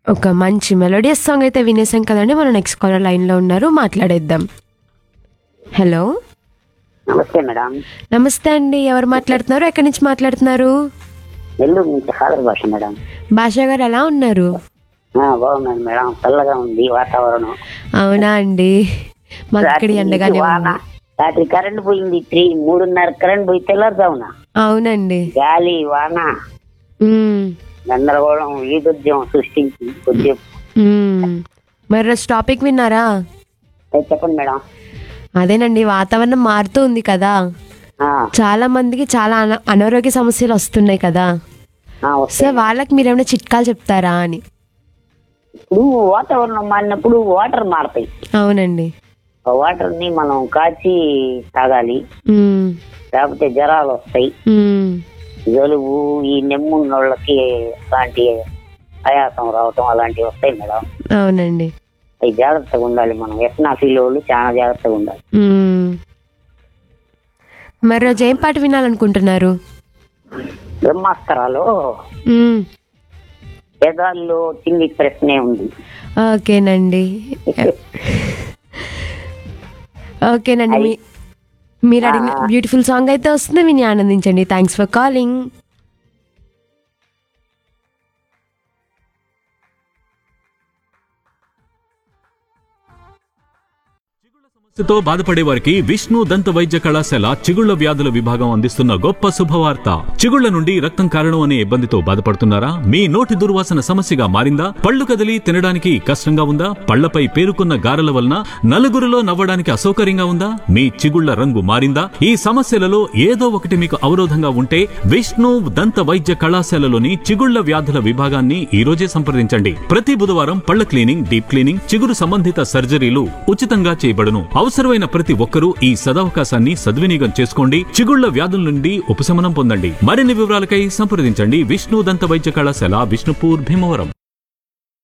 ఒక మంచి melodious song అయితే వినేసాం కదండి మన నెక్స్ట్ కాలర్ లైన్లో ఉన్నారు మాట్లాడేద్దాం హలో నమస్తే మేడం నమస్తే అండి ఎవరు మాట్లాడుతున్నారు ఎక్కడి నుంచి మాట్లాడుతున్నారు నెల్లూరు నుంచి హాదర్ భాష మేడం భాషా గారు ఎలా ఉన్నారు ఆ, బాగున్నాను మేడం చల్లగా ఉంది వాతావరణం అవునా అండి మాకు ఇక్కడ రాత్రి ఎండగానే వాన ఉంది రాత్రి కరెంట్ పోయింది త్రీ మూడున్నర కరెంట్ పోయి తెల్లారుజామున అవునండి గాలి వాన ఉమ్, గందరగోళం ఈదుద్యం సృష్టించి కొద్దిగా ఉమ్. మరి రోజు టాపిక్ విన్నారా ఏ, చెప్పండి మేడం అదేనండి వాతావరణం మారుతూ ఉంది కదా ఆ, చాలా మందికి చాలా అన- అనారోగ్య సమస్యలు వస్తున్నాయి కదా ఆ, సో వస్తాయి. వాళ్ళకి మీరు ఏమైనా చిట్కాలు చెప్తారా అని ఇప్పుడు వాతావరణం మారినప్పుడు వాటర్ మారుతాయి అవునండి ఆ వాటర్ ని మనం కాచి తాగాలి ఉమ్, లేకపోతే జ్వరాలు వస్తాయి ఉమ్, జలుబు ఈ నెమ్మున్నోళ్ళకి అలాంటి ఆయాసం రావటం అలాంటివి వస్తాయి మేడం అవునండి అవి జాగ్రత్తగా ఉండాలి మనం ఎట్నా ఫీల్ వాళ్ళు చాలా జాగ్రత్తగా ఉండాలి ఉమ్. మరి రోజు ఏం పాట వినాలనుకుంటున్నారు బ్రహ్మాస్త్రాలు ఉమ్, వేదాల్లో చిన్ని ప్రశ్నే ఉంది ఓకేనండి ఓకేనండి మీ మీరు అడిగిన బ్యూటిఫుల్ సాంగ్ అయితే వస్తుంది విని ఆనందించండి థ్యాంక్స్ ఫర్ కాలింగ్ తో బాధపడే వారికి విష్ణు దంత వైద్య కళాశాల చిగుళ్ల వ్యాధుల విభాగం అందిస్తున్న గొప్ప శుభవార్త చిగుళ్ల నుండి రక్తం కారణం అనే ఇబ్బందితో బాధపడుతున్నారా మీ నోటి దుర్వాసన సమస్యగా మారిందా పళ్ళు కదిలి తినడానికి కష్టంగా ఉందా పళ్లపై పేరుకున్న గారెల వలన నలుగురిలో నవ్వడానికి అసౌకర్యంగా ఉందా మీ చిగుళ్ల రంగు మారిందా ఈ సమస్యలలో ఏదో ఒకటి మీకు అవరోధంగా ఉంటే విష్ణు దంత వైద్య కళాశాలలోని చిగుళ్ల వ్యాధుల విభాగాన్ని ఈ రోజే సంప్రదించండి ప్రతి బుధవారం పళ్ల క్లీనింగ్ డీప్ క్లీనింగ్ చిగురు సంబంధిత సర్జరీలు ఉచితంగా చేయబడును అవసరమైన ప్రతి ఒక్కరూ ఈ సదవకాశాన్ని సద్వినియోగం చేసుకోండి చిగుళ్ల వ్యాధుల నుండి ఉపశమనం పొందండి మరిన్ని వివరాలకై సంప్రదించండి విష్ణు దంత వైద్య కళాశాల విష్ణుపూర్ భీమవరం